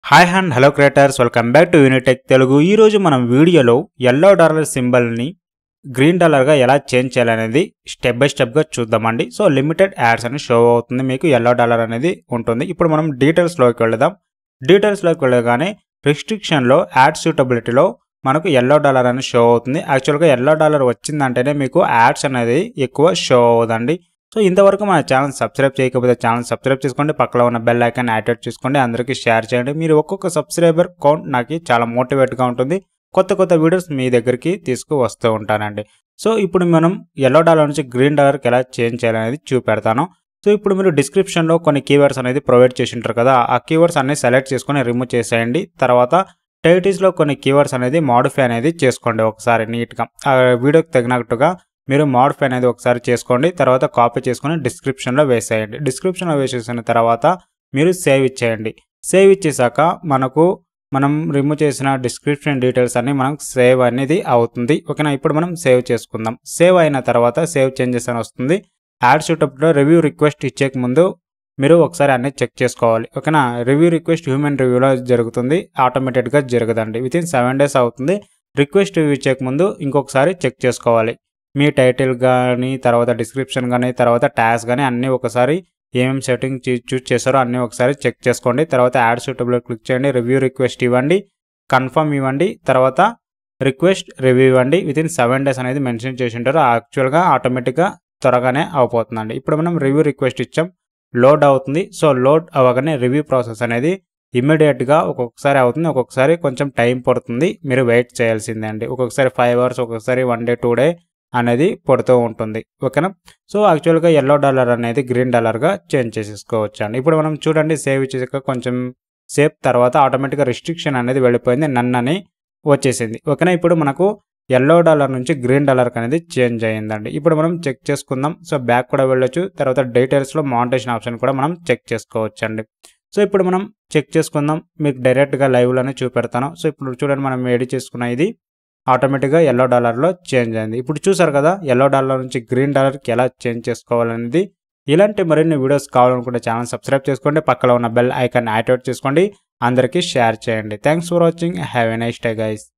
hi and hello creators welcome back to Unitech Telugu ఈ రోజు మనం వీడియోలో ఎల్లో డాలర్ సింబల్ని గ్రీన్ డాలర్గా ఎలా చేంజ్ చేయాలనేది స్టెప్ బై స్టెప్గా చూద్దామండి సో లిమిటెడ్ యాడ్స్ అని షో అవుతుంది మీకు ఎల్లో డాలర్ అనేది ఉంటుంది ఇప్పుడు మనం డీటెయిల్స్లోకి వెళదాం డీటెయిల్స్లోకి వెళ్ళగానే రిస్ట్రిక్షన్లో యాడ్ సూటబిలిటీలో మనకు ఎల్లో డాలర్ అని షో అవుతుంది యాక్చువల్గా ఎల్లో డాలర్ వచ్చిందంటేనే మీకు యాడ్స్ అనేది ఎక్కువ షో అవ్వదండి సో ఇంతవరకు మన ఛానల్ సబ్స్క్రైబ్ చేయకపోతే ఛానల్ సబ్స్క్రైబ్ చేసుకోండి పక్కన ఉన్న బెల్ ఐకాన్ యాక్టివేట్ చేసుకోండి అందరికీ షేర్ చేయండి మీరు ఒక్కొక్క సబ్స్క్రైబర్ కౌంట్ నాకు చాలా మోటివేట్గా ఉంటుంది కొత్త కొత్త వీడియోస్ మీ దగ్గరికి తీసుకు వస్తూ ఉంటానండి సో ఇప్పుడు మనం ఎల్లో డాలర్ నుంచి గ్రీన్ డాలర్కి ఎలా చేంజ్ చేయాలనేది చూపెడతాను సో ఇప్పుడు మీరు డిస్క్రిప్షన్లో కొన్ని కీవర్డ్స్ అనేది ప్రొవైడ్ చేసి ఉంటారు కదా ఆ కీవర్డ్స్ అన్ని సెలెక్ట్ చేసుకొని రిమూవ్ చేసేయండి తర్వాత టైటిల్స్లో కొన్ని కీవర్డ్స్ అనేది మాడిఫై అనేది చేసుకోండి ఒకసారి నీట్గా ఆ వీడియోకి తగినట్టుగా మీరు మాడిఫై అనేది ఒకసారి చేసుకోండి తర్వాత కాపీ చేసుకొని డిస్క్రిప్షన్లో వేసేయండి డిస్క్రిప్షన్లో వేసేసిన తర్వాత మీరు సేవ్ ఇచ్చేయండి సేవ్ ఇచ్చేసాక మనకు మనం రిమూవ్ చేసిన డిస్క్రిప్షన్ డీటెయిల్స్ అన్ని మనం సేవ్ అనేది అవుతుంది ఓకేనా ఇప్పుడు మనం సేవ్ చేసుకుందాం సేవ్ అయిన తర్వాత సేవ్ చేంజెస్ అని వస్తుంది యాడ్ షూటప్లో రివ్యూ రిక్వెస్ట్ ఇచ్చేక ముందు మీరు ఒకసారి అన్ని చెక్ చేసుకోవాలి ఓకేనా రివ్యూ రిక్వెస్ట్ హ్యూమన్ రివ్యూలో జరుగుతుంది ఆటోమేటెడ్గా జరగదండి విత్ ఇన్ సెవెన్ డేస్ అవుతుంది రిక్వెస్ట్ రివ్యూ ఇచ్చేక ముందు ఇంకొకసారి చెక్ చేసుకోవాలి మీ టైటిల్ కానీ తర్వాత డిస్క్రిప్షన్ కానీ తర్వాత ట్యాగ్స్ కానీ అన్నీ ఒకసారి ఏమేమి సెట్టింగ్ చూస్ చేశారో అన్నీ ఒకసారి చెక్ చేసుకోండి తర్వాత యాడ్ సూటబుల్ క్లిక్ చేయండి రివ్యూ రిక్వెస్ట్ ఇవ్వండి కన్ఫర్మ్ ఇవ్వండి తర్వాత రిక్వెస్ట్ రివ్యూ ఇవ్వండి విత్ ఇన్ సెవెన్ డేస్ అనేది మెన్షన్ చేసి ఉంటారు యాక్చువల్గా ఆటోమేటిక్గా త్వరగానే అయిపోతుందండి ఇప్పుడు మనం రివ్యూ రిక్వెస్ట్ ఇచ్చాం లోడ్ అవుతుంది సో లోడ్ అవ్వగానే రివ్యూ ప్రాసెస్ అనేది ఇమ్మీడియట్గా ఒక్కొక్కసారి అవుతుంది ఒక్కొక్కసారి కొంచెం టైం పడుతుంది మీరు వెయిట్ చేయాల్సిందే అండి ఒక్కొక్కసారి ఫైవ్ అవర్స్ ఒక్కొక్కసారి వన్ డే టూ డే అనేది పడుతూ ఉంటుంది ఓకేనా సో యాక్చువల్గా ఎల్లో డాలర్ అనేది గ్రీన్ డాలర్గా చేంజ్ చేసేసుకోవచ్చు అండి ఇప్పుడు మనం చూడండి సేవ్ చేసాక కొంచెం సేఫ్ తర్వాత ఆటోమేటిక్గా రిస్ట్రిక్షన్ అనేది వెళ్ళిపోయింది నన్ను అని వచ్చేసింది ఓకేనా ఇప్పుడు మనకు ఎల్లో డాలర్ నుంచి గ్రీన్ డాలర్కి అనేది చేంజ్ అయ్యిందండి ఇప్పుడు మనం చెక్ చేసుకుందాం సో బ్యాక్ కూడా వెళ్ళొచ్చు తర్వాత డీటెయిల్స్లో మానిటేషన్ ఆప్షన్ కూడా మనం చెక్ చేసుకోవచ్చు అండి సో ఇప్పుడు మనం చెక్ చేసుకుందాం మీకు డైరెక్ట్గా లైవ్లోనే చూపెడతాను సో ఇప్పుడు చూడండి మనం ఎడిట్ చేసుకున్న ఇది ఆటోమేటిక్గా ఎల్లో డాలర్లో చేంజ్ అయింది ఇప్పుడు చూసారు కదా ఎల్లో డాలర్ నుంచి గ్రీన్ డాలర్కి ఎలా చేంజ్ చేసుకోవాలనేది ఇలాంటి మరిన్ని వీడియోస్ కావాలనుకుంటే ఛానల్ సబ్స్క్రైబ్ చేసుకోండి పక్కన ఉన్న బెల్ ఐకాన్ యాక్టివేట్ చేసుకోండి అందరికీ షేర్ చేయండి thanks for watching have a nice day guys